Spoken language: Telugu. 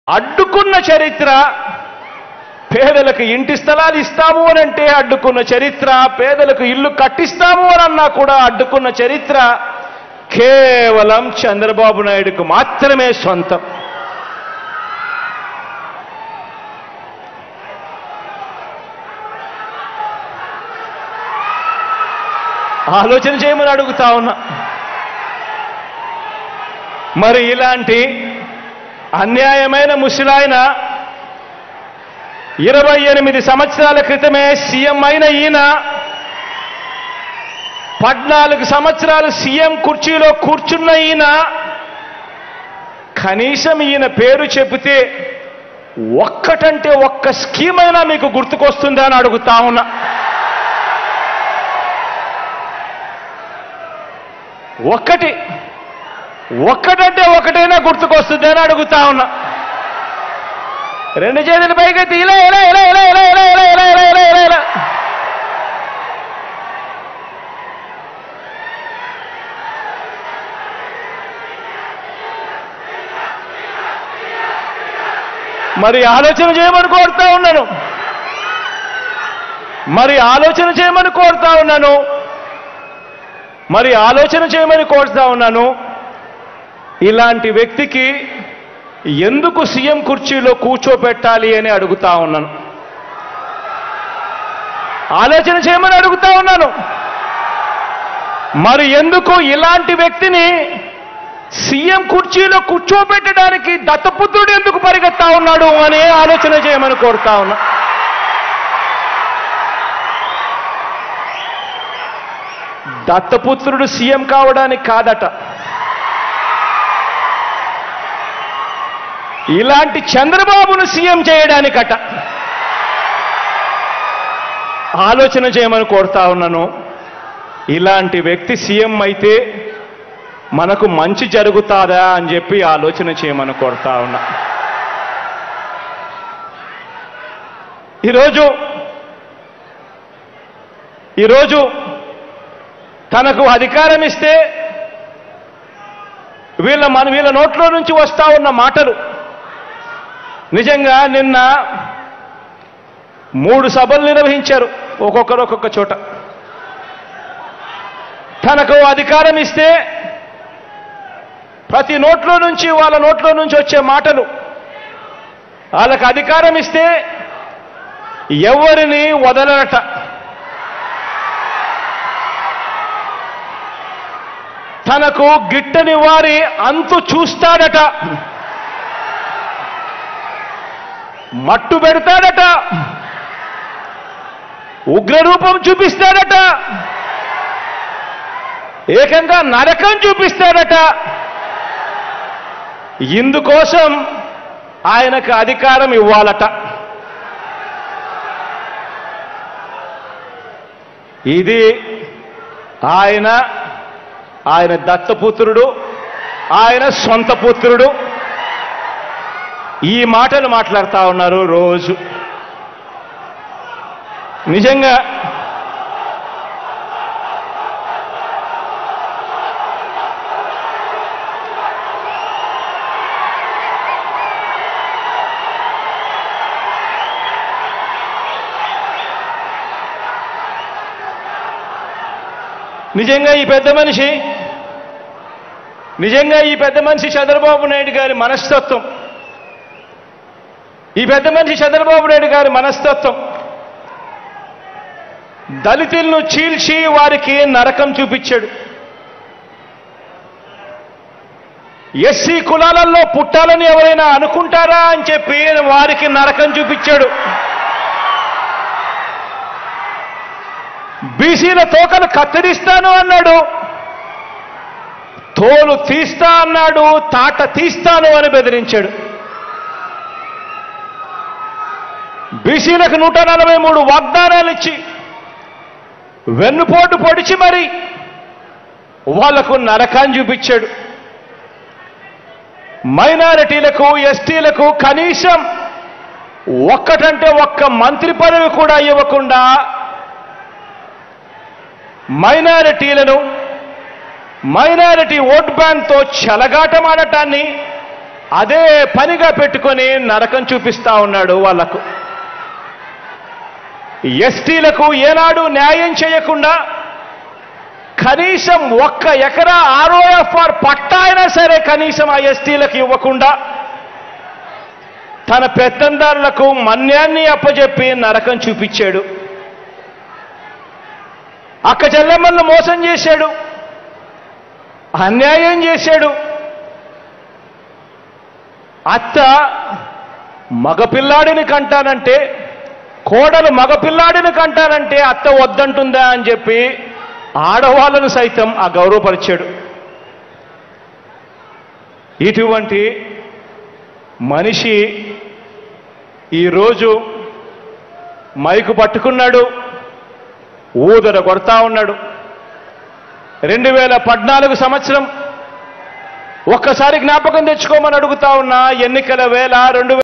అడ్డుకున్న చరిత్ర పేదలకు ఇంటి స్థలాలు ఇస్తాము అని అంటే అడ్డుకున్న చరిత్ర పేదలకు ఇల్లు కట్టిస్తాము అని అన్నా కూడా అడ్డుకున్న చరిత్ర కేవలం చంద్రబాబు నాయుడుకు మాత్రమే సొంతం ఆలోచన చేయమని అడుగుతా ఉన్నా మరి ఇలాంటి అన్యాయమైన ముసలాయన ఇరవై ఎనిమిది సంవత్సరాల క్రితమే సీఎం అయిన ఈయన పద్నాలుగు సంవత్సరాలు సీఎం కుర్చీలో కూర్చున్న ఈయన కనీసం ఈయన పేరు చెబితే ఒక్కటంటే ఒక్క స్కీమ్ అయినా మీకు గుర్తుకొస్తుందా అని అడుగుతా ఉన్నా ఒక్కటి ఒక్కటంటే ఒకటైనా గుర్తుకొస్తుంది అని అడుగుతా ఉన్నా రెండు చేతుల పైకెత్తి ఇలా ఇలా ఇలా ఇలా ఇలా ఇలా ఇలా ఇలా ఇలా ఇలా ఇలా ఇలా మరి ఆలోచన చేయమని కోరుతా ఉన్నాను మరి ఆలోచన చేయమని కోరుతా ఉన్నాను మరి ఆలోచన చేయమని కోరుతా ఉన్నాను ఇలాంటి వ్యక్తికి ఎందుకు సీఎం కుర్చీలో కూర్చోపెట్టాలి అని అడుగుతా ఉన్నాను ఆలోచన చేయమని అడుగుతా ఉన్నాను మరి ఎందుకు ఇలాంటి వ్యక్తిని సీఎం కుర్చీలో కూర్చోబెట్టడానికి దత్తపుత్రుడు ఎందుకు పరిగెత్తా ఉన్నాడు అని ఆలోచన చేయమని కోరుతా ఉన్నా దత్తపుత్రుడు సీఎం కావడానికి కాదట ఇలాంటి చంద్రబాబును సీఎం చేయడానికట ఆలోచన చేయమని కోరుతా ఉన్నాను ఇలాంటి వ్యక్తి సీఎం అయితే మనకు మంచి జరుగుతాదా అని చెప్పి ఆలోచన చేయమని కోరుతా ఉన్నా ఈరోజు ఈరోజు తనకు అధికారం ఇస్తే వీళ్ళ మన వీళ్ళ నోట్లో నుంచి వస్తా ఉన్న మాటలు నిజంగా నిన్న మూడు సభలు నిర్వహించారు ఒక్కొక్కరు ఒక్కొక్క చోట తనకు అధికారం ఇస్తే ప్రతి నోట్లో నుంచి వాళ్ళ నోట్లో నుంచి వచ్చే మాటలు వాళ్ళకి అధికారం ఇస్తే ఎవరిని వదలరట తనకు గిట్టని వారి అంతు చూస్తాడట మట్టు పెడతాడట ఉగ్రరూపం చూపిస్తాడట ఏకంగా నరకం చూపిస్తాడట ఇందుకోసం ఆయనకు అధికారం ఇవ్వాలట ఇది ఆయన ఆయన దత్తపుత్రుడు ఆయన సొంత పుత్రుడు ఈ మాటలు మాట్లాడుతా ఉన్నారు రోజు నిజంగా నిజంగా ఈ పెద్ద మనిషి నిజంగా ఈ పెద్ద మనిషి చంద్రబాబు నాయుడు గారి మనస్తత్వం ఈ పెద్ద మనిషి చంద్రబాబు నాయుడు గారి మనస్తత్వం దళితులను చీల్చి వారికి నరకం చూపించాడు ఎస్సీ కులాలలో పుట్టాలని ఎవరైనా అనుకుంటారా అని చెప్పి వారికి నరకం చూపించాడు బీసీల తోకలు కత్తిరిస్తాను అన్నాడు తోలు తీస్తా అన్నాడు తాట తీస్తాను అని బెదిరించాడు బీసీలకు నూట నలభై మూడు వాగ్దానాలు ఇచ్చి వెన్నుపోటు పొడిచి మరి వాళ్లకు నరకాన్ని చూపించాడు మైనారిటీలకు ఎస్టీలకు కనీసం ఒక్కటంటే ఒక్క మంత్రి పదవి కూడా ఇవ్వకుండా మైనారిటీలను మైనారిటీ ఓట్ బ్యాంక్తో చెలగాటమాడటాన్ని అదే పనిగా పెట్టుకొని నరకం చూపిస్తా ఉన్నాడు వాళ్లకు ఎస్టీలకు ఏనాడు న్యాయం చేయకుండా కనీసం ఒక్క ఎకరా ఆర్ఓఎఫ్ఆర్ పట్టా అయినా సరే కనీసం ఆ ఎస్టీలకు ఇవ్వకుండా తన పెత్తందారులకు మన్యాన్ని అప్పజెప్పి నరకం చూపించాడు అక్క చెల్లెమ్మలను మోసం చేశాడు అన్యాయం చేశాడు అత్త మగపిల్లాడిని కంటానంటే కోడలు మగపిల్లాడిని కంటానంటే అత్త వద్దంటుందా అని చెప్పి ఆడవాళ్ళను సైతం ఆ గౌరవపరిచాడు ఇటువంటి మనిషి ఈరోజు మైకు పట్టుకున్నాడు ఊదర కొడతా ఉన్నాడు రెండు వేల పద్నాలుగు సంవత్సరం ఒక్కసారి జ్ఞాపకం తెచ్చుకోమని అడుగుతా ఉన్నా ఎన్నికల వేళ రెండు